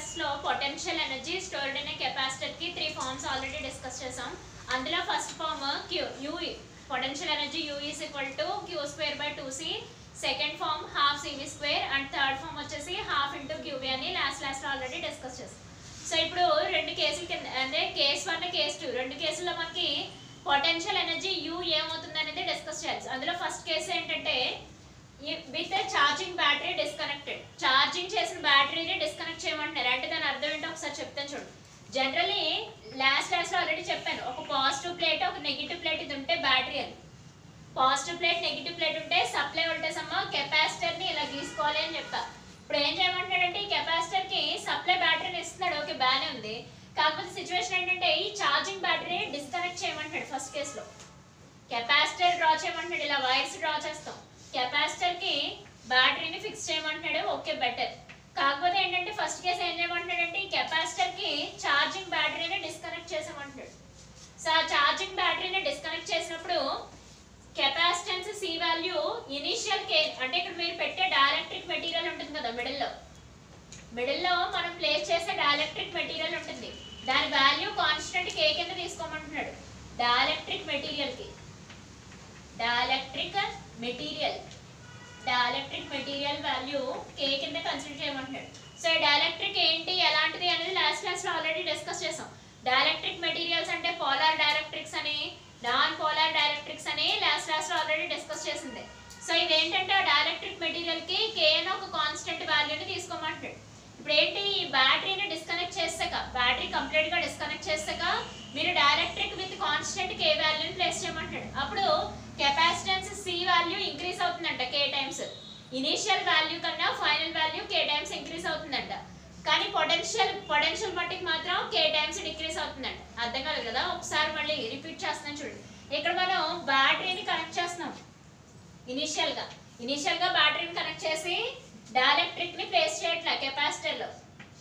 classes లో potential energy stored in capacitor కి three forms already discuss చేసాం అందులో first form Q U potential energy U is equal to Q square by two C second form half CV square and third form వచ్చేసి half into QV అని last last already discuss చేసాం so ఇప్పుడు రెండు కేసుల కింద అంటే case one case two రెండు కేసుల్లో మనకి పొటెన్షియల్ ఎనర్జీ యూ ఏమవుతుంది అనేది డిస్కస్ చేయాలి అందులో ఫస్ట్ కేసు ఏంటంటే with charging battery disconnected charging చేసిన బ్యాటరీని డిస్కనెక్ట్ చేయమంటున్నారు అంటే దాని అర్థం ఏంటో ఒకసారి చెప్తాను చూడు జనరల్లీ లాస్ట్ క్లాస్లో ఆల్రెడీ చెప్పాను ఒక పాజిటివ్ ప్లేట్ ఒక నెగిటివ్ ప్లేట్ ఇది ఉంటే బ్యాటరీ అని పాజిటివ్ ప్లేట్ నెగిటివ్ ప్లేట్ ఉంటే సప్లై వోల్టేజ్ అమ్మ కెపాసిటర్ ని ఇలా గీసుకోవాలి అని చెప్పా ఇప్పుడు ఏం చేయమంటున్నాడంటే ఈ కెపాసిటర్ కి సప్లై బ్యాటరీని ఇస్తున్నాడు ఓకే బాగానే ఉంది కాకపోతే సిచ్యువేషన్ ఏంటంటే ఈ ఛార్జింగ్ బ్యాటరీ డిస్కనెక్ట్ చేయమంటున్నాడు ఫస్ట్ కేసులో కెపాసిటర్ డ్రా చేయమంటున్నాడు ఇలా వైర్స్ డ్రా చేస్తాం కెపాసిటర్ కి బ్యాటరీని ఫిక్స్ చేయమంటున్నాడు ఓకే బెటర్ కాకపోతే ఏంటంటే ఫస్ట్ కేసు ఏం చేయమంటున్నాడంటే ఈ కెపాసిటర్ కి ఛార్జింగ్ బ్యాటరీని డిస్కనెక్ట్ చేసామంటున్నాడు సో ఆ ఛార్జింగ్ బ్యాటరీని డిస్కనెక్ట్ చేసినప్పుడు capacitance C value initial K అంటే ఇక్కడ మీరు పెట్టే డైఎలక్ట్రిక్ మెటీరియల్ ఉంటుంది కదా మిడిల్లో మిడిల్లో మనం ప్లేస్ చేసే డైఎలక్ట్రిక్ మెటీరియల్ ఉంటుంది దాని వాల్యూ కాన్స్టెంట్ కే కింద తీసుకోమంటున్నాడు డైఎలక్ట్రిక్ మెటీరియల్ కి dielectric material dielectric material value K కింద కన్సిడర్ చేయమంటున్నాడు సో ఈ డైఎలక్ట్రిక్ ఏంటి ఎలాంటిది అనేది లాస్ట్ క్లాస్ లో ఆల్రెడీ డిస్కస్ చేసాం డైఎలక్ట్రిక్ మెటీరియల్స్ అంటే పోలార్ డైఎలక్ట్రిక్స్ అని నాన్ పోలార్ డైఎలక్ట్రిక్స్ అని లాస్ట్ క్లాస్ లో ఆల్రెడీ డిస్కస్ చేసింది సో ఇది ఏంటంటే ఆ డైఎలక్ట్రిక్ మెటీరియల్ కి కే అని ఒక కాన్స్టెంట్ వాల్యూని తీసుకోమంటున్నాడు ఇప్పుడు ఏంటి ఈ బ్యాటరీని డిస్కనెక్ట్ చేసాక బ్యాటరీ కంప్లీట్ గా డిస్కనెక్ట్ చేసాక మీరు డైరెక్ట్రిక్ విత్ కాన్స్టెంట్ కే వాల్యూని ప్లేస్ చేయమంటాడు అప్పుడు కెపాసిటెన్స్ సి వాల్యూ ఇంక్రీస్ అవుతుందంట కే టైమ్స్ ఇనీషియల్ వాల్యూ కన్నా final value K times increase అవుతుందంట కానీ పొటెన్షియల్ పొటెన్షియల్ మట్టికి మాత్రం కే టైమ్స్ డిక్రీస్ అవుతుందంట అర్థం కాలేదు కదా ఒకసారి మళ్ళీ రిపీట్ చేస్తున్నాం చూడండి ఇక్కడ మనం బ్యాటరీని కనెక్ట్ చేస్తున్నాం ఇనిషియల్ గా ఇనిషియల్ గా బ్యాటరీని కనెక్ట్ చేసి డైఎలక్ట్రిక్ ని ప్లేస్ చేయట్లే కెపాసిటర్ లో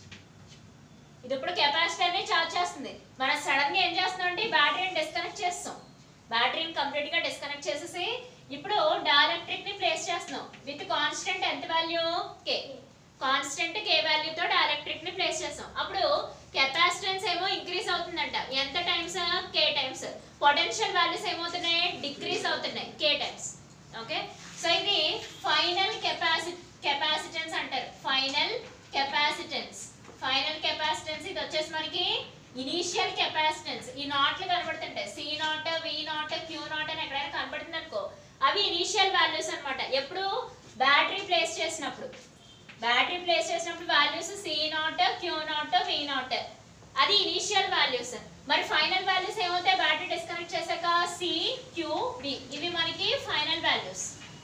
ఇది ఇప్పుడు కెపాసిటర్ ని చార్జ్ చేస్తుంది మనం సడన్ గా ఏం చేస్తున్నాం అంటే ఈ బ్యాటరీని డిస్కనెక్ట్ చేస్తాం బ్యాటరీని కంప్లీట్ గా డిస్కనెక్ట్ చేసేసి ఇప్పుడు డైఎలక్ట్రిక్ ని ప్లేస్ చేస్తున్నాం విత్ కాన్స్టెంట్ ఎంత value K constant K value తో డైఎలక్ట్రిక్ ని ప్లేస్ చేస్తాం అప్పుడు కెపాసిటెన్స్ ఏమో ఇంక్రీస్ అవుతుందంట ఎంత times K times potential values ఏమవుతున్నాయి డిక్రీస్ అవుతున్నాయి కే టైమ్స్ ఓకే సో ఇది ఫైనల్ కెపాసి కెపాసిటెన్స్ అంటారు ఫైనల్ కెపాసిటెన్స్ ఫైనల్ కెపాసిటెన్స్ ఇది వచ్చేసి మనకి ఇనీషియల్ కెపాసిటెన్స్ ఈ నాట్లు కనబడుతుంటాయి C not V naught Q naught అని ఎక్కడైనా కనబడుతుంది అనుకో అవి ఇనీషియల్ వాల్యూస్ అన్నమాట ఎప్పుడు బ్యాటరీ ప్లేస్ చేసినప్పుడు బ్యాటరీ ప్లేస్ చేసినప్పుడు values C not Q not V naught అది ఇనీషియల్ వాల్యూస్ మరి ఫైనల్ వాల్యూస్ ఏమవుతాయి బ్యాటరీ డిస్కనెక్ట్ చేశాక సి క్యూ వి ఇవి మనకి final values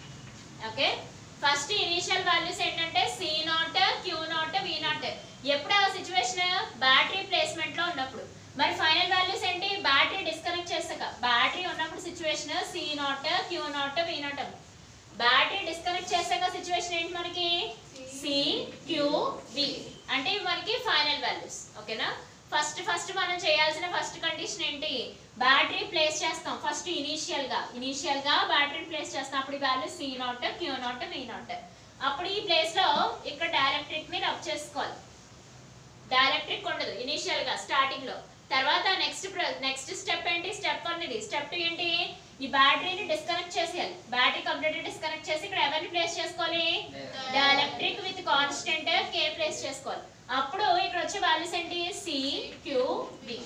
okay first initial values ఏంటంటే C not Q not V naught ఎప్పుడు ఆ సిచ్యువేషన్ బ్యాటరీ ప్లేస్మెంట్ లో ఉన్నప్పుడు మరి ఫైనల్ వాల్యూస్ ఏంటి బ్యాటరీ డిస్కనెక్ట్ చేశాక బ్యాటరీ ఉన్నప్పుడు situation C not Q not V naught battery disconnect చేశాక సిచ్యువేషన్ ఏంటి మనకి సి క్యూ వి అంటే ఇవి మనకి ఫైనల్ వాల్యూస్ ఓకేనా ఫస్ట్ ఫస్ట్ మనం చేయాల్సిన ఫస్ట్ కండిషన్ ఏంటి బ్యాటరీ ప్లేస్ చేస్తాం ఫస్ట్ ఇనీషియల్ గా ఇనీషియల్ గా బ్యాటరీ ప్లేస్ చేస్తాం అప్పుడు value C not Q not V naught అప్పుడు ఈ ప్లేస్ లో ఇక్కడ డైరెక్ట్రిక్ ని రబ్ చేసుకోవాలి డైరెక్ట్రిక్ ఉండదు ఇనీషియల్ గా స్టార్టింగ్ లో తర్వాత నెక్స్ట్ నెక్స్ట్ స్టెప్ ఏంటి స్టెప్ వన్ ఇది స్టెప్ టూ ఏంటి ఈ బ్యాటరీని డిస్కనెక్ట్ చేసేయాలి బ్యాటరీ కంప్లీట్ డిస్కనెక్ట్ చేసి ఇక్కడ ఎవరిని ప్లేస్ చేసుకోవాలి dielectric with constant K place చేసుకోవాలి అప్పుడు ఇక్కడ వచ్చే వాల్యూస్ ఏంటి సి క్యూ వి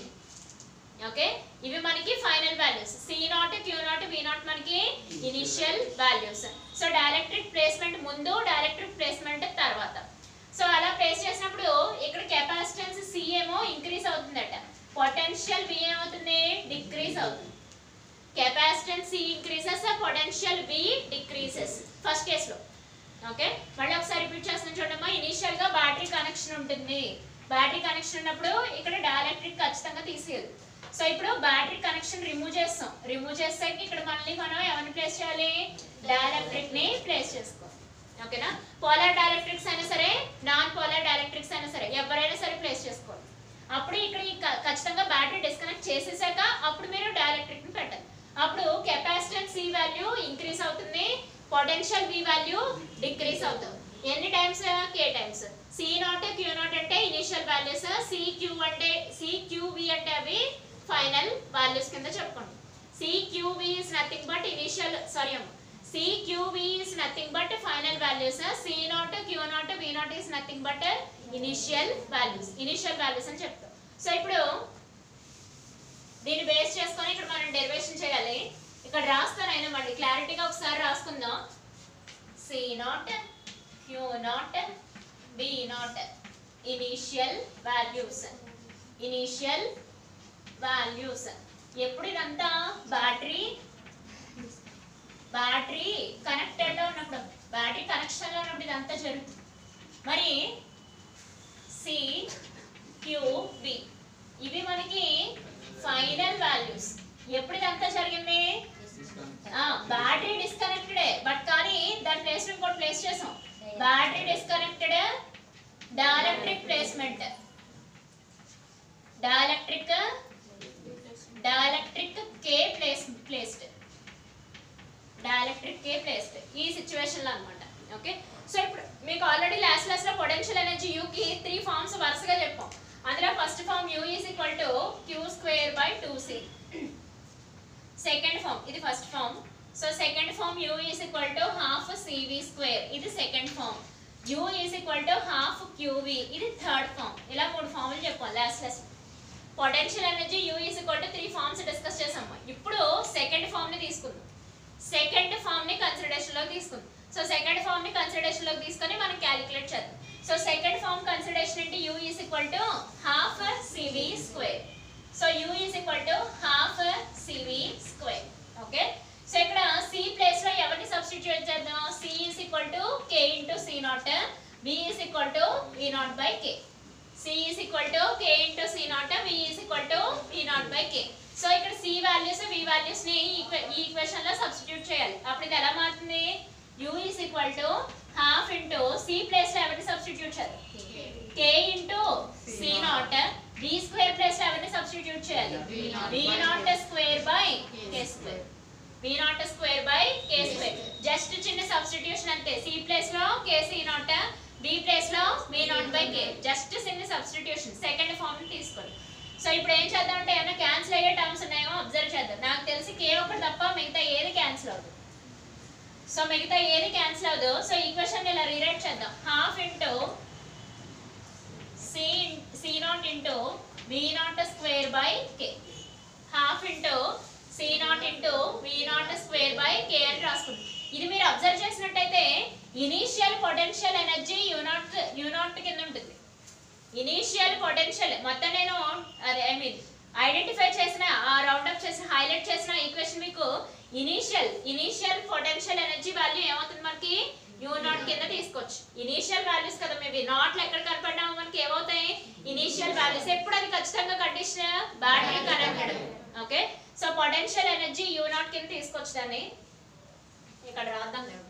ఓకే ఇవి మనకి final values C not Q not V naught మనకి initial values so dielectric placement ముందు డైఎలక్ట్రిక్ ప్లేస్మెంట్ తర్వాత సో అలా ప్లేస్ చేసినప్పుడు ఇక్కడ కెపాసిటెన్స్ సి ఏమో ఇంక్రీస్ అవుతుందట పొటెన్షియల్ వి ఏమవుతుంది డిక్రీస్ అవుతుంది capacitance C increases potential V decreases first కేసులో ఓకే మళ్ళీ ఒకసారి రిపీట్ చేస్తున్నాను చూడమ్మా ఇనీషియల్ గా బ్యాటరీ కనెక్షన్ ఉంటుంది బ్యాటరీ కనెక్షన్ ఉన్నప్పుడు ఇక్కడ డైఎలక్ట్రిక్ ఖచ్చితంగా తీసేయాలి సో ఇప్పుడు బ్యాటరీ కనెక్షన్ రిమూవ్ చేస్తాం రిమూవ్ చేసాక ఇక్కడ మళ్ళీ మనం ఎవరిని ప్లేస్ చేయాలి డైఎలక్ట్రిక్ ని ప్లేస్ చేసుకోవాలి ఓకేనా పోలార్ డైఎలక్ట్రిక్స్ అయినా సరే నాన్ పోలార్ డైఎలక్ట్రిక్స్ అయినా సరే ఎవరైనా సరే ప్లేస్ చేసుకోవాలి అప్పుడు ఇక్కడ ఈ క- ఖచ్చితంగా బ్యాటరీ డిస్కనెక్ట్ చేసేసాక అప్పుడు మీరు డైఎలక్ట్రిక్ ని పెట్టాలి అప్పుడు కెపాసిటెన్స్ సి వాల్యూ ఇంక్రీస్ అవుతుంది పొటెన్షియల్ వి వాల్యూ డిక్రీస్ అవుతుంది ఎన్ని times K times C not Q naught అంటే ఇనిషియల్ వాల్యూస్ సిక్యూ అంటే సిక్యూవి అంటే అవి ఫైనల్ వాల్యూస్ కింద చెప్పుకోండి CQV is nothing but initial sorry అమ్మ CQV is nothing but final values C not Q not V naught is nothing but initial values initial values అని చెప్తాం so ఇప్పుడు దీన్ని బేస్ చేసుకొని ఇక్కడ మనం డెరివేషన్ చేయాలి ఇక్కడ రాస్తాను అయినా మళ్ళీ క్లారిటీగా ఒకసారి రాసుకుందాం C not Q naught V naught initial values initial values ఎప్పుడు ఇదంతా బ్యాటరీ బ్యాటరీ కనెక్టెడ్ లో ఉన్నప్పుడు బ్యాటరీ కనెక్షన్ లో ఉన్నప్పుడు ఇదంతా జరుగుతుంది మరి సి క్యూ బి ఇవి మనకి ఫైనల్ వాల్యూస్ ఎప్పుడు ఇదంతా జరిగింది బ్యాటరీ డిస్కనెక్టెడ్ బట్ కానీ దాని ప్లేస్ ఇంకోటి ప్లేస్ చేసాం battery disconnected dielectric placement dielectric dielectric K place placed dielectric K placed ఈ సిచ్యువేషన్ లో అన్నమాట ఓకే సో ఇప్పుడు మీకు ఆల్రెడీ లాస్ట్ క్లాస్ లో పొటెన్షియల్ ఎనర్జీ యూ కి త్రీ ఫార్మ్స్ వరుసగా చెప్పాం అందులో first form U is equal to Q square by two C second form ఇది first form so second form U is equal to half CV square ఇది second form U is equal to half Q V ఇది third form ఇలా మూడు ఫార్ములు చెప్పాం last less potential energy U is equal to three forms discuss చేసాము ఇప్పుడు second form ని తీసుకుందాం సెకండ్ ఫార్మ్ ని కన్సిడరేషన్ లోకి తీసుకుందాం సో సెకండ్ ఫార్మ్ ని కన్సిడరేషన్ లోకి తీసుకొని మనం క్యాలిక్యులేట్ చేద్దాం సో సెకండ్ ఫార్మ్ కన్సిడరేషన్ అంటే U is equal to half CV square so U is equal to half CV square okay so ఇక్కడ సి ప్లేస్ లో ఎవరిని సబ్స్టిట్యూట్ చేద్దాం C is equal to K into C not B is equal to V not by K C is equal to K into C not V is equal to V not by K so ఇక్కడ C values V values ని ఈ ఈక్వే- ఈ equation లో substitute చేయాలి అప్పుడు ఇది ఎలా మారుతుంది U is equal to half into C place లో ఎవరిని సబ్స్టిట్యూట్ చేయాలి K into C not B square place లో ఎవరిని సబ్స్టిట్యూట్ చేయాలి V not square by K square V not square by K square just చిన్న సబ్స్టిట్యూషన్ అంతే C place లో K C not B place లో V not by K just చిన్న substitution second form తీసుకోండి so ఇప్పుడు ఏం చేద్దాం అంటే ఏమైనా క్యాన్సిల్ అయ్యే టర్మ్స్ ఉన్నాయేమో అబ్జర్వ్ చేద్దాం నాకు తెలిసి కే ఒకటి తప్ప మిగతా ఏది క్యాన్సిల్ అవ్వదు సో మిగతా ఏది క్యాన్సిల్ అవ్వదు సో ఈక్వేషన్ ఇలా రీరైట్ చేద్దాం half into C C not into V not square by K half into C not into V not square by K అని రాసుకుంటాం ఇది మీరు అబ్జర్వ్ చేసినట్టయితే initial potential energy U not U not కింద ఉంటుంది ఇనీషియల్ పొటెన్షియల్ మొత్తం నేను అదే ఐ మీన్ ఐడెంటిఫై చేసిన ఆ రౌండ్ అప్ చేసిన హైలైట్ చేసిన ఈక్వేషన్ మీకు initial initial potential energy value ఏమవుతుంది మనకి యూ నాట్ కింద తీసుకోవచ్చు ఇనీషియల్ వాల్యూస్ కదా మేబీ నాట్లు ఎక్కడ కనపడినా మనకి ఏమవుతాయి ఇనీషియల్ వాల్యూస్ ఎప్పుడు అది ఖచ్చితంగా condition battery connected okay so potential energy U not కింద తీసుకోవచ్చు దాన్ని ఇక్కడ రాద్దాం నేను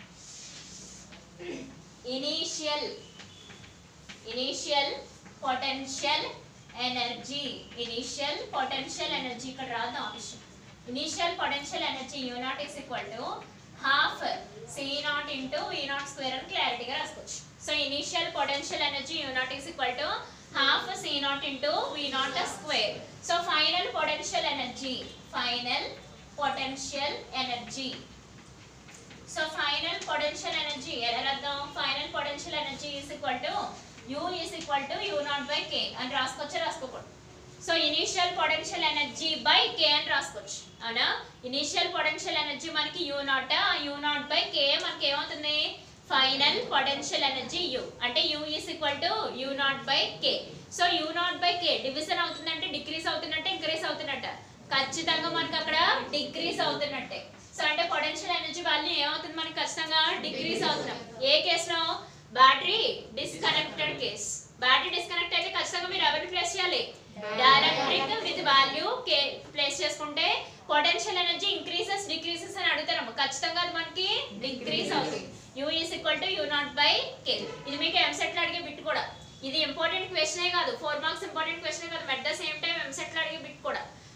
initial initial potential energy initial potential energy ఇక్కడ రాద్దాం option initial potential energy U not is equal to half C not into V not square అని క్లారిటీగా రాసుకోవచ్చు so initial potential energy U not is equal to half C not into V not square so final potential energy final potential energy so final potential energy ఎలా రాద్దాం final potential energy is equal to U is equal to U not by K అని రాసుకోవచ్చా రాసుకోకూడదు so initial potential energy by K అని రాసుకోవచ్చు అవునా initial potential energy మనకి U not ఆ యూ నాట్ బై కే మనకి ఏమవుతుంది ఫైనల్ పొటెన్షియల్ ఎనర్జీ యూ అంటే U is equal to U not by K so U not by K division అవుతుందంటే decrease అవుతున్నట్టే ఇంక్రీస్ అవుతున్నట్ట ఖచ్చితంగా మనకి అక్కడ డిక్రీస్ అవుతున్నట్టే సో అంటే పొటెన్షియల్ ఎనర్జీ వాల్యూ ఏమవుతుంది మనకి ఖచ్చితంగా డిక్రీస్ అవుతున్నాం ఏ కేసులో battery disconnected case battery disconnect అయితే ఖచ్చితంగా మీరు ఎవరిని ప్లేస్ చేయాలి dielectric with value K place చేసుకుంటే పొటెన్షియల్ ఎనర్జీ ఇంక్రీసెస్ డిక్రీసెస్ అని అడుగుతారు ఖచ్చితంగా అది మనకి డిక్రీస్ అవుతుంది U is equal to U not by K ఇది మీకు ఎంసెట్ లో అడిగే బిట్ కూడా ఇది ఇంపార్టెంట్ క్వశ్చనే కాదు ఫోర్ మార్క్స్ ఇంపార్టెంట్ క్వశ్చనే కాదు met the same time EAMCET లో అడిగే బిట్ కూడా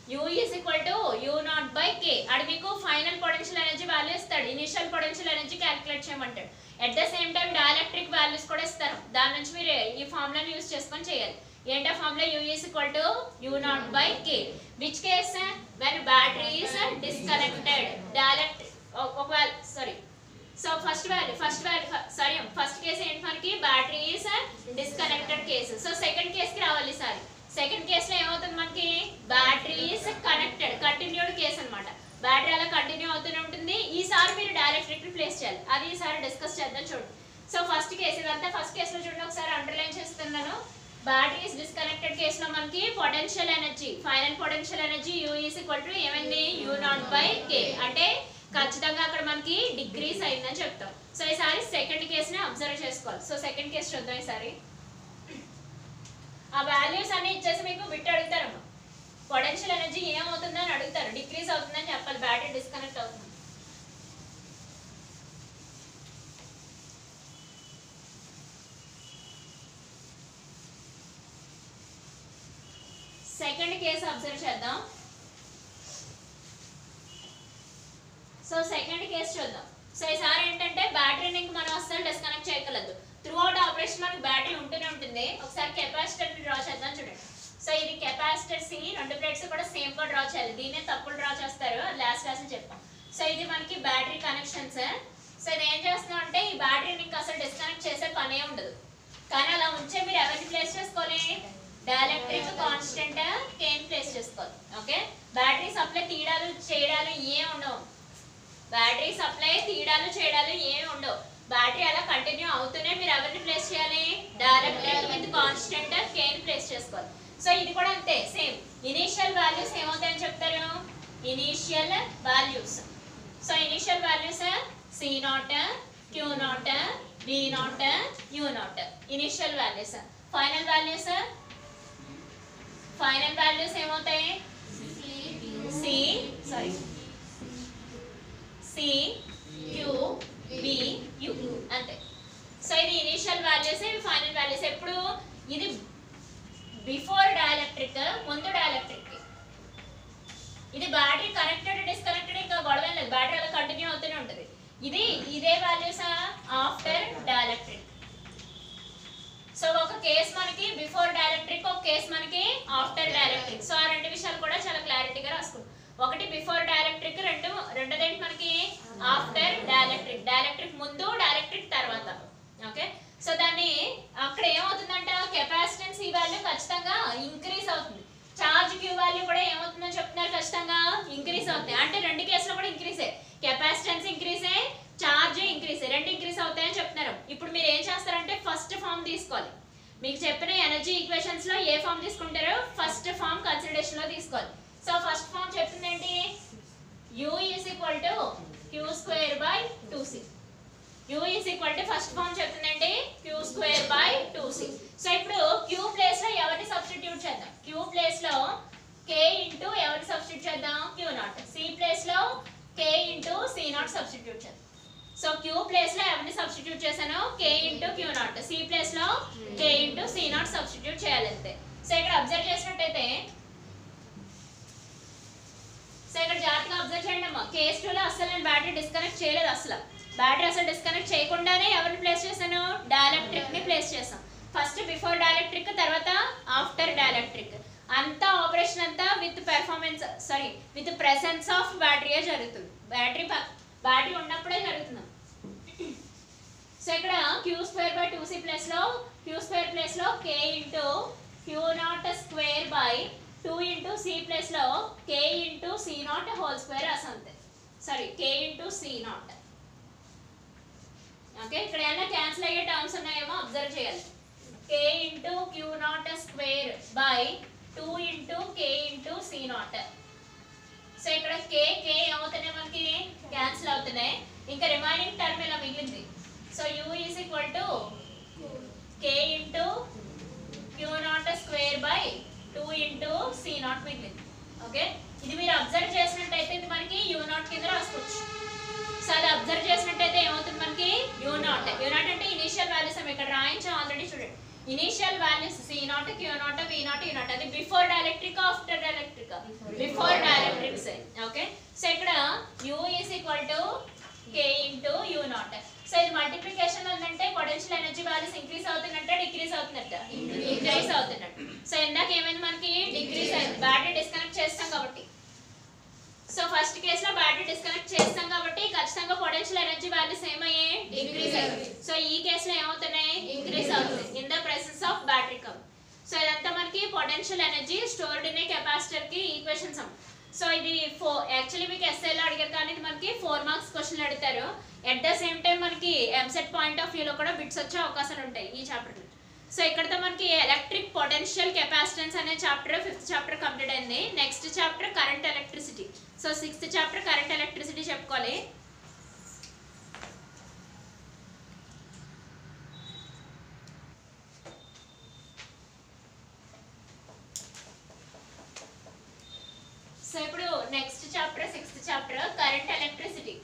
U is equal to U not by K అది మీకు ఫైనల్ పొటెన్షియల్ ఎనర్జీ వాల్యూ ఇస్తాడు ఇనిషియల్ పొటెన్షియల్ ఎనర్జీ క్యాలిక్యులేట్ చేయమంటాడు at the same time dielectric values కూడా ఇస్తారు దాని నుంచి మీరు ఈ ఫార్ములాని యూస్ చేసుకొని చేయాలి ఏంటో formula U is equal to U not by K which case when battery is disconnected dielectric ఒకవేళ sorry so first value first value sorry first case ఏంటి మనకి battery is disconnected case so second కేసుకి రావాలి sorry second కేసులో ఏమవుతుంది మనకి battery is connected continued case అన్నమాట battery అలా కంటిన్యూ అవుతూనే ఉంటుంది ఈసారి మీరు డైరెక్ట్ ప్లేస్ చేయాలి అది ఈసారి డిస్కస్ చేద్దాం చూడండి సో ఫస్ట్ కేసు ఇదంతా ఫస్ట్ కేసులో చూడండి ఒకసారి అండర్లైన్ చేస్తున్నాను బ్యాటరీస్ డిస్కనెక్టెడ్ కేసులో మనకి potential energy final potential energy U is equal to ఏమైంది యూ నాట్ బై కే అంటే ఖచ్చితంగా అక్కడ మనకి డిగ్రీస్ అయిందని చెప్తాం సో ఈసారి సెకండ్ కేసుని అబ్జర్వ్ చేసుకోవాలి సో సెకండ్ కేసు చూద్దాం ఈసారి ఆ వాల్యూస్ అన్ని ఇచ్చేసి మీకు బిట్ అడుగుతారమ్మా పొటెన్షియల్ ఎనర్జీ ఏమవుతుందని అడుగుతారు డిక్రీజ్ అవుతుందని చెప్పాలి బ్యాటరీ డిస్కనెక్ట్ అవుతుంది సెకండ్ కేసు అబ్జర్వ్ చేద్దాం సో సెకండ్ కేసు చూద్దాం సో ఈసారి ఏంటంటే బ్యాటరీని ఇంక మనం అస్సలు డిస్కనెక్ట్ చేయగలదు త్రూ అవుట్ ఆపరేషన్ మనకి బ్యాటరీ ఉంటూనే ఉంటుంది ఒకసారి కెపాసిటర్ డ్రా చేద్దాం చూడండి సో ఇది కెపాసిటర్ సి రెండు ప్లేట్స్ కూడా సేమ్ గా డ్రా చేయాలి దీన్నే తప్పులు డ్రా చేస్తారు లాస్ట్ క్లాస్ చెప్తాం సో ఇది మనకి బ్యాటరీ కనెక్షన్స్ సో ఇది ఏం చేస్తున్నాం అంటే ఈ బ్యాటరీని ఇంకా అసలు డిస్కనెక్ట్ చేసే పనే ఉండదు కానీ అలా ఉంచే మీరు ఎవరిని ప్లేస్ చేసుకోవాలి డైఎలక్ట్రిక్ కాన్స్టెంట్ కేన్ ప్లేస్ చేసుకోవాలి ఓకే బ్యాటరీ సప్లై తీయడాలు చేయడాలు ఏం ఉండవు బ్యాటరీ సప్లై తీయడాలు చేయడాలు ఏం ఉండవు బ్యాటరీ అలా కంటిన్యూ అవుతూనే మీరు ఎవరిని ప్లేస్ చేయాలి dielectric constant K place చేసుకోవాలి సో ఇది కూడా అంతే సేమ్ ఇనీషియల్ వాల్యూస్ ఏమవుతాయని చెప్తారు initial values so initial values C not Q not D not U not initial values final values final values ఏమవుతాయి C sorry C Q B U అంతే so ఇది initial values ఇవి final values ఎప్పుడు ఇది before dielectric ముందు dielectric ఇది battery connected disconnected ఇంకా గొడవ ఏం లేదు బ్యాటరీ అలా కంటిన్యూ అవుతూనే ఉంటుంది ఇది ఇదే వాల్యూస్ ఆఫ్టర్ డైఎలక్ట్రిక్ సో ఒక కేస్ మనకి బిఫోర్ డైఎలక్ట్రిక్ ఒక కేస్ మనకి ఆఫ్టర్ డైఎలక్ట్రిక్ సో ఆ రెండు విషయాలు కూడా చాలా క్లారిటీగా రాసుకుంటాం ఒకటి బిఫోర్ డైఎలక్ట్రిక్ రెండు రెండోదేంటి మనకి ఆఫ్టర్ డైఎలక్ట్రిక్ డైఎలక్ట్రిక్ ముందు డైఎలక్ట్రిక్ తర్వాత ఓకే సో దాన్ని అక్కడ ఏమవుతుందంట కెపాసిటెన్స్ ఈ వాల్యూ ఖచ్చితంగా ఇంక్రీజ్ అవుతుంది చార్జ్ క్యూ వాల్యూ కూడా ఏమవుతుందని చెప్తున్నారు ఖచ్చితంగా ఇంక్రీజ్ అవుతుంది అంటే రెండు కేసులో కూడా ఇంక్రీజే కెపాసిటెన్స్ ఇంక్రీజే చార్జ్ ఇంక్రీజ్ రెండు ఇంక్రీజ్ అవుతాయని చెప్తున్నారు ఇప్పుడు మీరు ఏం చేస్తారంటే ఫస్ట్ ఫామ్ తీసుకోవాలి మీకు చెప్పిన ఎనర్జీ ఈక్వేషన్స్ లో ఏ ఫామ్ తీసుకుంటారో ఫస్ట్ ఫామ్ కన్సిడరేషన్ లో తీసుకోవాలి సో ఫస్ట్ ఫామ్ చెప్తుంది ఏంటి u is equal to Q square by two C u is equal to first form చెప్తుందండి Q square by two C so ఇప్పుడు క్యూ ప్లేస్ లో ఎవరిని సబ్స్టిట్యూట్ చేద్దాం క్యూ ప్లేస్ లో k ఇంటూ ఎవరిని substitute చేద్దాం క్యూ నాట్ సి ప్లేస్ లో k into C not substitute చేద్దాం సో క్యూ ప్లేస్ లో ఎవరిని సబ్స్టిట్యూట్ చేశాను k into Q not C place లో k into C not substitute చేయాలి అంతే సో ఇక్కడ అబ్జర్వ్ చేసినట్టయితే సో ఇక్కడ జాగ్రత్తగా అబ్జర్వ్ చేయండి అమ్మా కేస్ టూలో అసలు నేను బ్యాటరీ డిస్కనెక్ట్ చేయలేదు అసలు బ్యాటరీ అసలు డిస్కనెక్ట్ చేయకుండానే ఎవరిని ప్లేస్ చేశాను డైఎలక్ట్రిక్ ని ప్లేస్ చేసాం ఫస్ట్ బిఫోర్ డైఎలక్ట్రిక్ తర్వాత ఆఫ్టర్ డైఎలక్ట్రిక్ అంతా ఆపరేషన్ అంతా with performance sorry with presence of బ్యాటరీయే జరుగుతుంది బ్యాటరీ బ్యాటరీ ఉన్నప్పుడే జరుగుతుంది సో ఇక్కడ Q square by two C plus లో క్యూ స్క్వేర్ ప్లస్ లో K into Q not square by two into C plus లో K into C not whole square అసంతే sorry K into C not okay ఇక్కడ ఏమైనా cancel అయ్యే terms ఉన్నాయేమో observe చేయాలి K into Q not square by two into K into C not so ఇక్కడ K కే ఏమవుతున్నాయి మనకి cancel అవుతున్నాయి ఇంకా రిమైనింగ్ టర్మ్ ఇలా మిగిలింది so U is equal to K into Q not square by two into C not మిగిలింది okay ఇది మీరు observe చేసినట్టయితే ఇది మనకి యూ నాట్ కింద రాసుకోవచ్చు సో అది అబ్జర్వ్ చేసినట్టయితే ఏమవుతుంది మనకి యూ నాట్ యూ నాట్ అంటే ఇనిషియల్ వాల్యూస్ ఇక్కడ రాయించాం ఆల్రెడీ చూడండి initial values C not Q not V not U not అది before dielectric after dielectric before dielectrics okay so ఇక్కడ U is equal to K into U not so ఇది multiplication ఉందంటే potential energy values increase అవుతున్నట్ట decrease అవుతున్నట్ట increase అవుతున్నట్టు so ఇందాక ఏమైంది మనకి డిక్రీస్ అయింది బ్యాటరీ డిస్కనెక్ట్ చేస్తాం కాబట్టి సో ఫస్ట్ కేసులో బ్యాటరీ డిస్కనెక్ట్ చేస్తాం కాబట్టి ఖచ్చితంగా పొటెన్షియల్ ఎనర్జీ వాల్యూస్ ఏమయ్యాయి డిక్రీస్ అయ్యాయి సో ఈ కేసులో ఏమవుతున్నాయి ఇంక్రీస్ అవుతుంది in the presence of battery come so ఇదంతా మనకి potential energy stored in a capacitor కి ఈక్వేషన్స్ సో ఇది ఫో యాక్చువల్లీ మీకు ఎస్ఐలో అడిగారు కానీ ఇది మనకి ఫోర్ మార్క్స్ క్వశ్చన్లు అడుగుతారు ఎట్ ద సేమ్ టైం మనకి ఎంసెట్ పాయింట్ ఆఫ్ వ్యూలో కూడా బిట్స్ వచ్చే అవకాశాలు ఉంటాయి ఈ చాప్టర్ సో ఇక్కడతో మనకి ఎలక్ట్రిక్ పొటెన్షియల్ కెపాసిటెన్స్ అనే చాప్టర్ ఫిఫ్త్ చాప్టర్ కంప్లీట్ అయింది next chapter current electricity so sixth chapter current electricity చెప్పుకోవాలి సో ఇప్పుడు next chapter sixth chapter current electricity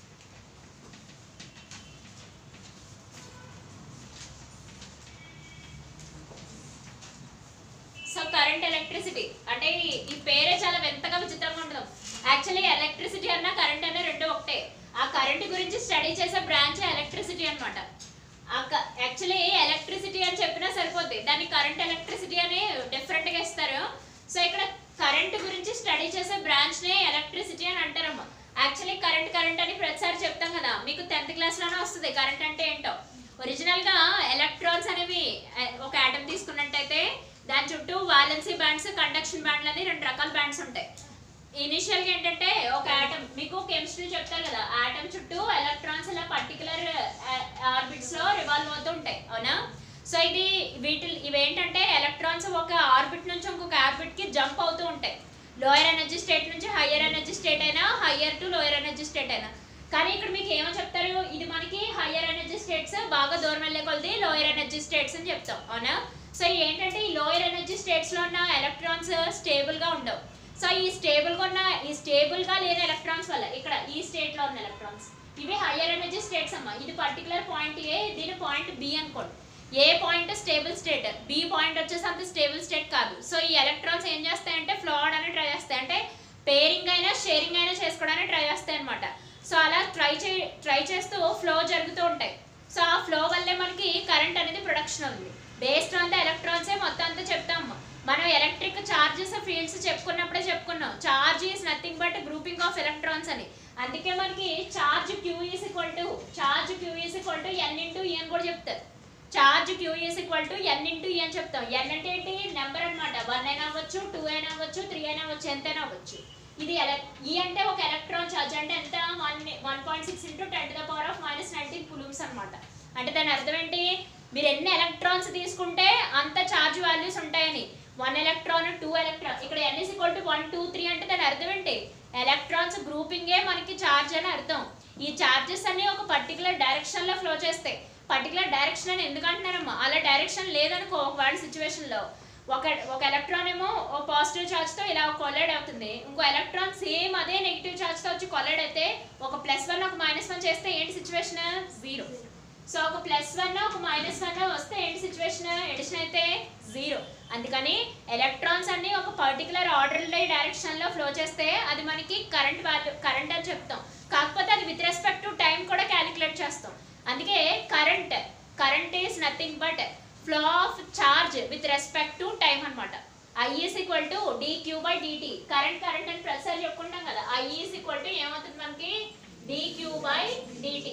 so current electricity అంటే ఈ- ఈ పేరే చాలా వింతగా విచిత్రంగా ఉంటుంది యాక్చువల్లీ ఎలక్ట్రిసిటీ అన్న కరెంట్ అన్న రెండు ఒకటే ఆ కరెంట్ గురించి స్టడీ చేసే బ్రాంచ్ ఎలక్ట్రిసిటీ అన్నమాట యాక్చువల్లీ ఎలక్ట్రిసిటీ అని చెప్పినా సరిపోద్ది దాన్ని కరెంట్ ఎలక్ట్రిసిటీ అని డిఫరెంట్ గా ఇస్తారు సో ఇక్కడ కరెంట్ గురించి స్టడీ చేసే బ్రాంచ్ నే ఎలక్ట్రిసిటీ అని అంటారమ్మా యాక్చువల్లీ కరెంట్ కరెంట్ అని ప్రతిసారి చెప్తాం కదా మీకు టెన్త్ క్లాస్ లోనే వస్తుంది కరెంట్ అంటే ఏంటో ఒరిజినల్ గా ఎలక్ట్రాన్స్ అనేవి ఆ, ఒక ఆటమ్ తీసుకున్నట్టయితే దాని చుట్టూ వాలెన్సీ బ్యాండ్స్ కండక్షన్ బ్యాండ్లు అని రెండు రకాల బ్యాండ్స్ ఉంటాయి ఇనిషియల్ గా ఏంటంటే ఒక ఆటమ్ మీకు కెమిస్ట్రీ చెప్తారు కదా ఆటమ్ చుట్టూ ఎలక్ట్రాన్స్ ఇలా పర్టికులర్ ఆర్బిట్స్ లో రివాల్వ్ అవుతూ ఉంటాయి అవునా సో ఇది వీటి ఇవేంటంటే ఎలక్ట్రాన్స్ ఒక ఆర్బిట్ నుంచి ఇంకొక ఆర్బిట్ కి జంప్ అవుతూ ఉంటాయి లోయర్ ఎనర్జీ స్టేట్ నుంచి హయ్యర్ ఎనర్జీ స్టేట్ అయినా higher to lower energy state అయినా కానీ ఇక్కడ మీకు ఏమో చెప్తారు ఇది మనకి హయ్యర్ ఎనర్జీ స్టేట్స్ బాగా దూరం వెళ్ళే కొలది లోయర్ ఎనర్జీ స్టేట్స్ అని చెప్తాం అవునా సో ఏంటంటే ఈ లోయర్ ఎనర్జీ స్టేట్స్ లో ఉన్న ఎలక్ట్రాన్స్ స్టేబుల్ గా ఉండవు సో ఈ స్టేబుల్ గా ఉన్న ఈ స్టేబుల్ గా లేని ఎలక్ట్రాన్స్ వల్ల ఇక్కడ ఈ స్టేట్ లో ఉన్న ఎలక్ట్రాన్స్ ఇవి హయ్యర్ ఎనర్జీ స్టేట్స్ అమ్మా ఇది పర్టికులర్ పాయింట్ ఏ దీని పాయింట్ బి అనుకోండి A point stable state B point వచ్చేసి అంత స్టేబుల్ స్టేట్ కాదు సో ఈ ఎలక్ట్రాన్స్ ఏం చేస్తాయంటే ఫ్లో అవడానికి ట్రై చేస్తాయి అంటే పేరింగ్ అయినా షేరింగ్ అయినా చేసుకోవడానికి ట్రై చేస్తాయి అనమాట సో అలా ట్రై చే ట్రై చేస్తూ ఫ్లో జరుగుతూ ఉంటాయి సో ఆ ఫ్లో వల్లే మనకి కరెంట్ అనేది ప్రొడక్షన్ అవుతుంది బేస్డ్ ఆన్ ద ఎలక్ట్రాన్సే మొత్తం అంతా చెప్తాం మనం ఎలక్ట్రిక్ చార్జెస్ ఫీల్డ్స్ చెప్పుకున్నప్పుడే చెప్పుకున్నాం charge is nothing but grouping of electrons అని అందుకే మనకి charge q is equal to charge q is equal to n into e అని కూడా చెప్తారు charge q is equal to n into e అని చెప్తాం ఎన్ అంటే ఏంటి నెంబర్ అన్నమాట వన్ అయినా అవ్వచ్చు టూ అయినా అవ్వచ్చు త్రీ అయినా అవ్వచ్చు ఎంతైనా అవ్వచ్చు ఇది ఎలక్ ఈ అంటే ఒక ఎలక్ట్రాన్ చార్జ్ అంటే ఎంత one one point six into ten to the power of minus nineteen coulombs అనమాట అంటే దాని అర్థం ఏంటి మీరు ఎన్ని ఎలక్ట్రాన్స్ తీసుకుంటే అంత చార్జ్ వాల్యూస్ ఉంటాయని వన్ ఎలక్ట్రాన్ టూ ఎలక్ట్రాన్ ఇక్కడ n is equal to one two three అంటే దాని అర్థం ఏంటి ఎలక్ట్రాన్స్ గ్రూపింగే మనకి చార్జ్ అని అర్థం ఈ చార్జెస్ అన్ని ఒక పర్టికులర్ డైరెక్షన్ లో ఫ్లో చేస్తాయి పర్టికులర్ డైరెక్షన్ అని ఎందుకు అంటున్నారమ్మా అలా డైరెక్షన్ లేదనుకో ఒక వాడి సిచ్యువేషన్ లో ఒక ఒక ఎలక్ట్రాన్ ఏమో ఓ పాజిటివ్ ఛార్జ్ తో ఇలా కొలైడ్ అవుతుంది ఇంకో ఎలక్ట్రాన్ సేమ్ అదే నెగిటివ్ ఛార్జ్ తో వచ్చి కొలైడ్ అయితే ఒక ప్లస్ వన్ ఒక మైనస్ వన్ చేస్తే ఏంటి సిచ్యువేషన్ జీరో సో ఒక ప్లస్ వన్ ఒక మైనస్ వన్ వస్తే ఏంటి సిచ్యువేషన్ ఎడిషన్ అయితే జీరో అందుకని ఎలక్ట్రాన్స్ అన్ని ఒక పర్టికులర్ ఆర్డర్లీ డైరెక్షన్ లో ఫ్లో చేస్తే అది మనకి కరెంట్ వాల్యూ కరెంట్ అని చెప్తాం కాకపోతే అది విత్ రెస్పెక్ట్ టు టైం కూడా క్యాలిక్యులేట్ చేస్తాం అందుకే current current is nothing but flow of charge with respect to time అనమాట I is equal to dq by dt current current అని ప్రతిసారి చెప్పుకుంటాం కదా ఐ ఈస్ ఈక్వల్ టు ఏమవుతుంది మనకి డిక్యూ బై డిటి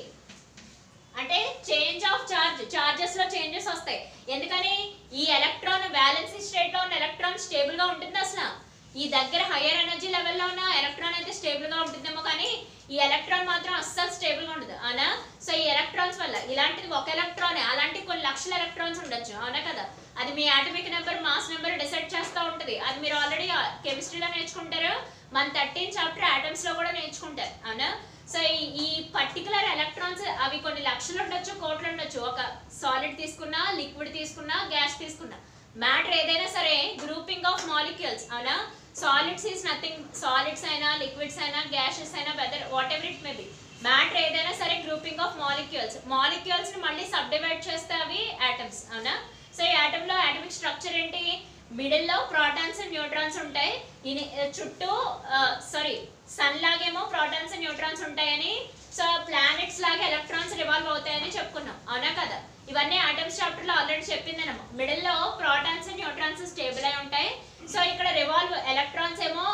అంటే చేంజ్ ఆఫ్ చార్జ్ చార్జెస్ లో changes వస్తాయి ఎందుకని ఈ ఎలక్ట్రాన్ బ్యాలెన్స్ స్టేట్ లో ఉన్న ఎలక్ట్రాన్ స్టేబుల్ గా ఉంటుంది అసలు ఈ దగ్గర హయ్యర్ ఎనర్జీ లెవెల్లో ఉన్న ఎలక్ట్రాన్ అయితే స్టేబుల్ గా ఉంటుందేమో కానీ ఈ ఎలక్ట్రాన్ మాత్రం అస్సలు స్టేబుల్ గా ఉండదు అవునా సో ఈ ఎలక్ట్రాన్స్ వల్ల ఇలాంటిది ఒక ఎలక్ట్రాన్ అలాంటి కొన్ని లక్షల ఎలక్ట్రాన్స్ ఉండొచ్చు అవునా కదా అది మీ atomic number mass number decide చేస్తూ ఉంటుంది అది మీరు ఆల్రెడీ కెమిస్ట్రీలో నేర్చుకుంటారు మన థర్టీన్ చాప్టర్ ఆటమ్స్ లో కూడా నేర్చుకుంటారు అవునా సో ఈ ఈ పర్టికులర్ ఎలక్ట్రాన్స్ అవి కొన్ని లక్షలు ఉండొచ్చు కోట్లు ఉండొచ్చు ఒక సాలిడ్ తీసుకున్నా లిక్విడ్ తీసుకున్నా గ్యాస్ తీసుకున్నా మ్యాటర్ ఏదైనా సరే గ్రూపింగ్ ఆఫ్ మాలిక్యూల్స్ అవునా సాలిడ్స్ ఈస్ నథింగ్ సాలిడ్స్ అయినా లిక్విడ్స్ అయినా గ్యాసెస్ అయినా whether whatever it may be matter ఏదైనా సరే గ్రూపింగ్ ఆఫ్ మాలిక్యూల్స్ మాలిక్యూల్స్ ని మళ్ళీ సబ్ డివైడ్ చేస్తే అవి ఆటమ్స్ అవునా సో ఈ atom లో అటమిక్ స్ట్రక్చర్ ఏంటి మిడిల్ లో ప్రోటాన్స్ అండ్ న్యూట్రాన్స్ ఉంటాయి ఇని చుట్టూ సారీ సన్ లాగేమో ప్రోటాన్స్ అండ్ న్యూట్రాన్స్ ఉంటాయని సో ప్లానెట్స్ లాగా ఎలక్ట్రాన్స్ రివాల్వ్ అవుతాయని చెప్పుకున్నాం అవునా కదా ఇవన్నీ ఆటమ్స్ చాప్టర్ లో ఆల్రెడీ చెప్పిందనమా మిడిల్ లో ప్రోటాన్స్ అండ్ న్యూట్రాన్స్ స్టేబుల్ అయి ఉంటాయి సో ఇక్కడ రివాల్వ్ ఎలక్ట్రాన్స్ ఏమో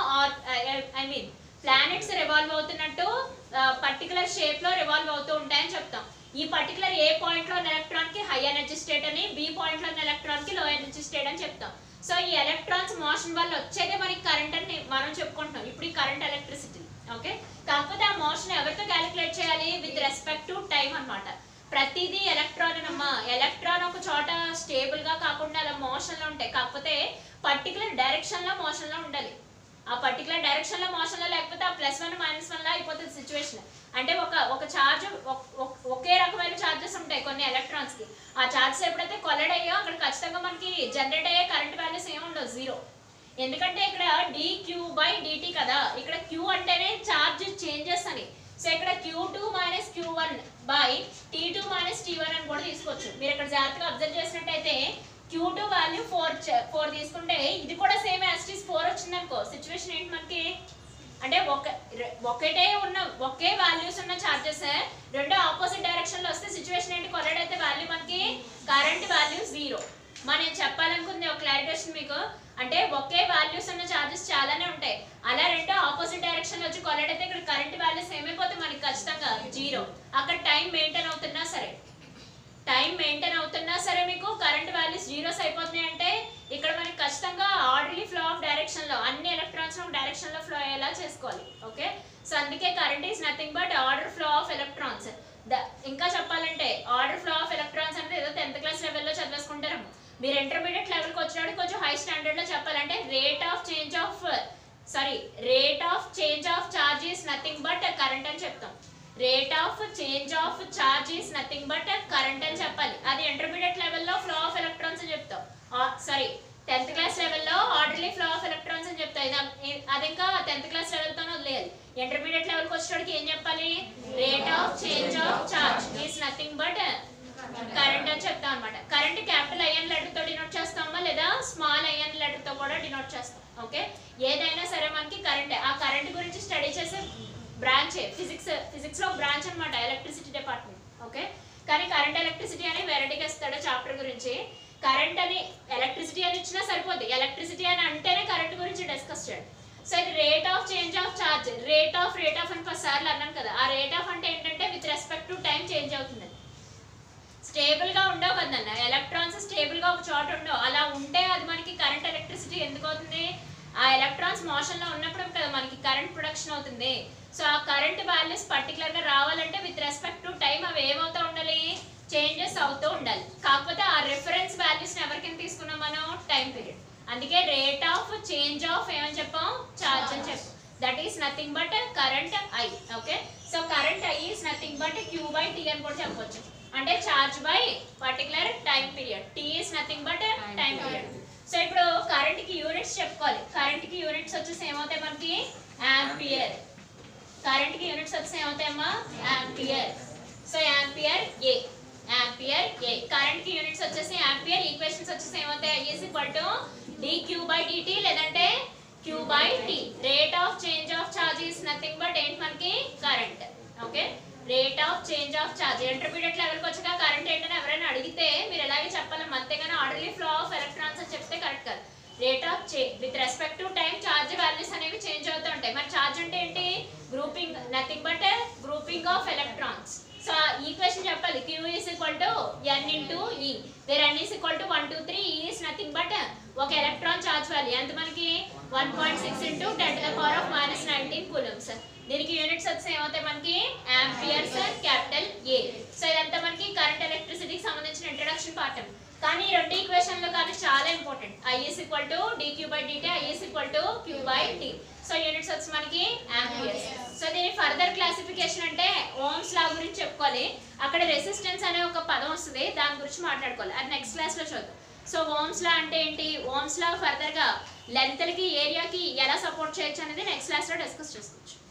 ఐ మీన్ ప్లానెట్స్ రివాల్వ్ అవుతున్నట్టు పర్టికులర్ షేప్ లో రివాల్వ్ అవుతూ ఉంటాయని చెప్తాం ఈ పర్టికులర్ ఏ పాయింట్ లో ఎలక్ట్రాన్ కి హై ఎనర్జీ స్టేట్ అని బి పాయింట్ లో ఎలక్ట్రాన్ కి లో ఎనర్జీ స్టేట్ అని చెప్తాం సో ఈ ఎలక్ట్రాన్స్ మోషన్ వల్ల వచ్చేదే మనకి కరెంట్ అని మనం చెప్పుకుంటున్నాం ఇప్పుడు ఈ కరెంట్ ఎలక్ట్రిసిటీ ఓకే కాకపోతే ఆ మోషన్ ఎవరితో క్యాలిక్యులేట్ చేయాలి విత్ రెస్పెక్ట్ టు టైం అన్నమాట ప్రతిదీ ఎలక్ట్రాన్ అమ్మా ఎలక్ట్రాన్ ఒక చోట స్టేబుల్ గా కాకుండా అలా మోషన్ లో ఉంటాయి కాకపోతే పర్టికులర్ డైరెక్షన్ లో మోషన్ లో ఉండాలి ఆ పర్టికులర్ డైరెక్షన్ లో మోషన్ లో లేకపోతే ఆ ప్లస్ వన్ మైనస్ వన్ లా అయిపోతుంది సిచ్యువేషన్ అంటే ఒక ఒక చార్జ్ ఒకే రకమైన చార్జెస్ ఉంటాయి కొన్ని ఎలక్ట్రాన్స్ కి ఆ చార్జెస్ ఎప్పుడైతే కొలెడ్ అయ్యో అక్కడ ఖచ్చితంగా మనకి జనరేట్ అయ్యే కరెంట్ వాల్యూస్ ఏమి ఉండవు జీరో ఎందుకంటే ఇక్కడ డి క్యూ బై డిటి కదా ఇక్కడ క్యూ అంటేనే చార్జ్ చేంజెస్ అని సో ఇక్కడ q two minus q one by t two minus t one అని కూడా తీసుకోవచ్చు మీరు ఇక్కడ జాగ్రత్తగా అబ్జర్వ్ చేసినట్టయితే q two value four four తీసుకుంటే ఇది కూడా సేమ్ యాస్టీస్ ఫోర్ వచ్చింది అనుకో సిచ్యువేషన్ ఏంటి మనకి అంటే ఒక రె- ఒకటే ఉన్న ఒకే వాల్యూస్ ఉన్న చార్జెస్ రెండు ఆపోజిట్ డైరెక్షన్ లో వస్తే సిచ్యువేషన్ ఏంటి కొలెడ్ అయితే వాల్యూ మనకి కరెంట్ వాల్యూ జీరో మనం చెప్పాలనుకుంది ఒక క్లారిఫికేషన్ మీకు అంటే ఒకే వాల్యూస్ ఉన్న చార్జెస్ చాలానే ఉంటాయి అలా రెండు ఆపోజిట్ డైరెక్షన్ వచ్చి కొలెడ్ అయితే ఇక్కడ కరెంట్ వాల్యూస్ ఏమైపోతే మనకి ఖచ్చితంగా జీరో అక్కడ టైం మెయింటైన్ అవుతున్నా సరే టైం మెయింటైన్ అవుతున్నా సరే మీకు కరెంట్ వాల్యూస్ జీరోస్ అయిపోతున్నాయి అంటే ఇక్కడ మనకి ఖచ్చితంగా ఆర్డర్లీ ఫ్లో ఆఫ్ డైరెక్షన్ లో అన్ని ఎలక్ట్రాన్స్ ఒక డైరెక్షన్ లో ఫ్లో అయ్యేలా చేసుకోవాలి ఓకే సో అందుకే current is nothing but order flow of electrons ఇంకా చెప్పాలంటే ఆర్డర్ ఫ్లో ఆఫ్ ఎలక్ట్రాన్స్ అనేది ఏదో టెన్త్ క్లాస్ లెవెల్లో చదివేసుకుంటారు మీరు ఇంటర్మీడియట్ లెవెల్కి వచ్చినప్పుడు కొంచెం హై స్టాండర్డ్ లో చెప్పాలంటే rate of change of sorry rate of change of charge is nothing but current అని చెప్తాం rate of change of charge is nothing but current అని చెప్పాలి అది ఇంటర్మీడియట్ లెవెల్లో ఫ్లో ఆఫ్ ఎలక్ట్రాన్స్ అని చెప్తాం సారీ టెన్త్ క్లాస్ లెవెల్లో ఆర్డర్లీ ఫ్లో ఆఫ్ ఎలక్ట్రాన్స్ అని చెప్తాం ఇది ఇ- అది ఇంకా టెన్త్ క్లాస్ లెవెల్తోనే వదిలేయాలి ఇంటర్మీడియట్ లెవెల్కి వచ్చేటోడికి ఏం చెప్పాలి rate of change of charge is nothing but current అని చెప్తాం అనమాట కరెంట్ క్యాపిటల్ ఐఎన్ లెటర్ తో డినోట్ చేస్తామా లేదా స్మాల్ ఐఎన్ లెటర్ తో కూడా డినోట్ చేస్తాం ఓకే ఏదైనా సరే మనకి కరెంట్ ఆ కరెంట్ గురించి స్టడీ చేసే బ్రాంచ్ ఫిజిక్స్ ఫిజిక్స్ లో బ్రాంచ్ అన్నమాట ఎలక్ట్రిసిటీ డిపార్ట్మెంట్ ఓకే కానీ కరెంట్ ఎలక్ట్రిసిటీ అని వెరైటీగా ఇస్తాడు చాప్టర్ గురించి కరెంట్ అని ఎలక్ట్రిసిటీ అని ఇచ్చినా సరిపోద్ది ఎలక్ట్రిసిటీ అని అంటేనే కరెంట్ గురించి డిస్కస్ చేయండి సో ఇది rate of change of charge rate of rate of అని ఫస్ట్ సార్లు అన్నాను కదా ఆ రేట్ ఆఫ్ అంటే ఏంటంటే with respect to time change అవుతుంది స్టేబుల్ గా ఉండవు కదన్న ఎలక్ట్రాన్స్ స్టేబుల్ గా ఒక చోట ఉండవు అలా ఉంటే అది మనకి కరెంట్ ఎలక్ట్రిసిటీ ఎందుకు అవుతుంది ఆ ఎలక్ట్రాన్స్ మోషన్ లో ఉన్నప్పుడు కదా మనకి కరెంట్ ప్రొడక్షన్ అవుతుంది సో ఆ కరెంట్ వాల్యూస్ పర్టికులర్ గా రావాలంటే విత్ రెస్పెక్ట్ టు టైం అవి ఏమవుతూ ఉండాలి చేంజెస్ అవుతూ ఉండాలి కాకపోతే ఆ రిఫరెన్స్ వాల్యూస్ ఎవరికి తీసుకున్నాం మనం టైం పీరియడ్ అందుకే రేట్ ఆఫ్ చేంజ్ ఆఫ్ ఏమని చెప్పాం చార్జ్ అని చెప్పాం that is nothing but current I okay so current I is nothing but q by t అని కూడా చెప్పొచ్చు అంటే charge by particular time period t is nothing but time period so ఇప్పుడు current కి యూనిట్స్ చెప్పుకోవాలి current కి units వచ్చేసి ఏమవుతాయి మనకి యాంపియర్ కరెంట్ కి యూనిట్స్ వచ్చేసి ఏమవుతాయమ్మా ampere so ampere A ampere A current కి యూనిట్స్ వచ్చేసి యాంపియర్ ఈక్వేషన్స్ వచ్చేసి ఏమవుతాయి is equal to d q by dt లేదంటే q by t rate of change of charge is nothing but ఏంటి మనకి current okay rate of change of charge intermediate లెవెల్కి వచ్చాక current ఏంటని ఎవరైనా అడిగితే మీరు ఎలాగే చెప్పాలి అంతేగాని ఆర్డర్లీ ఫ్లో ఆఫ్ ఎలక్ట్రాన్స్ అని చెప్తే కరెక్ట్ కాదు రేట్ ఆఫ్ చే with respect to time charge values అనేవి చేంజ్ అవుతూ ఉంటాయి మరి చార్జ్ అంటే ఏంటి grouping nothing but grouping of electrons so equation చెప్పాలి q is equal to n into e where n is equal to one two three is nothing but ఒక electron charge value ఎంత మనకి one point six into ten to the power of minus nineteen coulombs దీనికి units వచ్చి ఏమవుతాయి మనకి amperes capital ఏ so ఇదంతా మనకి current ఎలక్ట్రిసిటీకి సంబంధించిన ఇంట్రడక్షన్ పాఠం కానీ ఈ రెండు ఈక్వేషన్ లో కానీ చాలా important I is equal to d q by dt I is equal to q by d so units వచ్చి మనకి ఆంపియర్స్ సో దీని ఫర్దర్ క్లాసిఫికేషన్ అంటే ఓమ్స్ లా గురించి చెప్పుకోవాలి అక్కడ రెసిస్టెన్స్ అనే ఒక పదం వస్తుంది దాని గురించి మాట్లాడుకోవాలి అది నెక్స్ట్ క్లాస్ లో చూద్దాం సో ఓమ్స్ లా అంటే ఏంటి ఓమ్స్ లా ఫర్దర్ గా లెంత్ కి ఏరియాకి ఎలా సపోర్ట్ చేయొచ్చు అనేది నెక్స్ట్ క్లాస్ లో డిస్కస్ చేసుకోవచ్చు